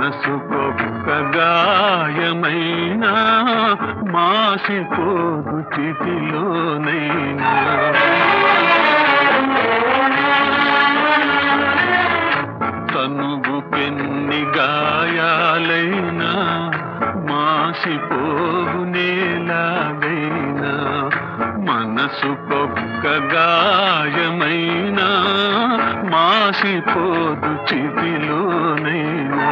మనసుకొక్క గాయమైనా మాసిపోదు చితిలోనైనా తనుగుకెన్ని గాయాలైనా మాసిపోవు నేలాగైనా మనసుకొక్క గాయమైనా మాసిపోదు చితిలోనైనా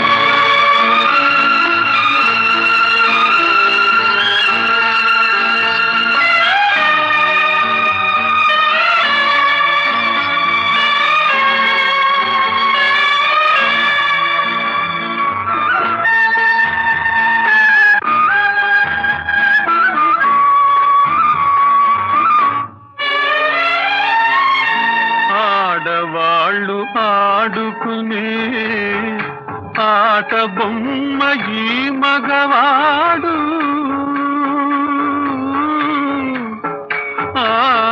ఆడవాళ్ళు ఆడుకునే ఆట బొమ్మ ఈ మగవాడు ఆ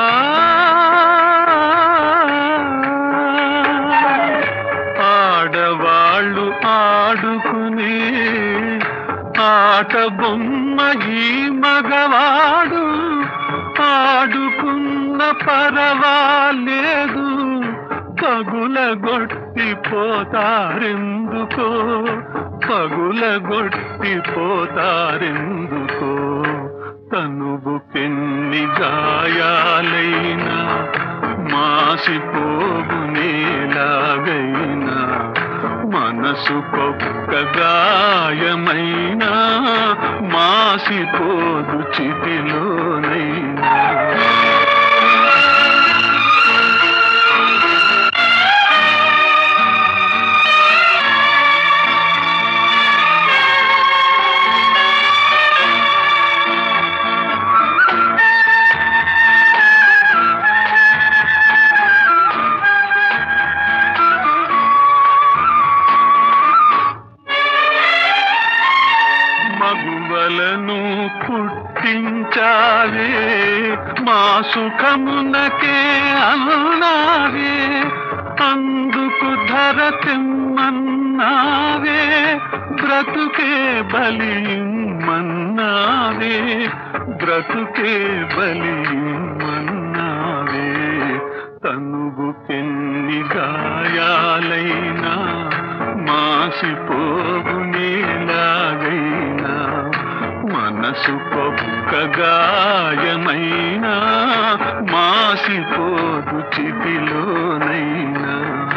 ఆడవాళ్ళు ఆడుకునే ఆట బొమ్మ ఈ మగవాడు ఆడుకున్న పరవాలేదు పగులగొట్టి పోతారెందుకో పగులగొట్టి పోతారెందుకో తనువుకెన్ని గాయాలైనా మాసిపోగు నేలాగైనా మనసుకొక్క గాయమైనా మాసిపోదు చితిలోనైనా మగువలను పుట్టించావే మా సుఖమునకే అన్నావే అందుకు ధర తెమ్మన్నావే బ్రతుకే బలిమన్నావే బ్రతుకే బలిమన్నావే తనువుకెన్ని గాయాలైనా మాసిపోగు నేలాగైనా మనసుకొక్క గాయమైనా మాసిపోదు చితిలోనైనా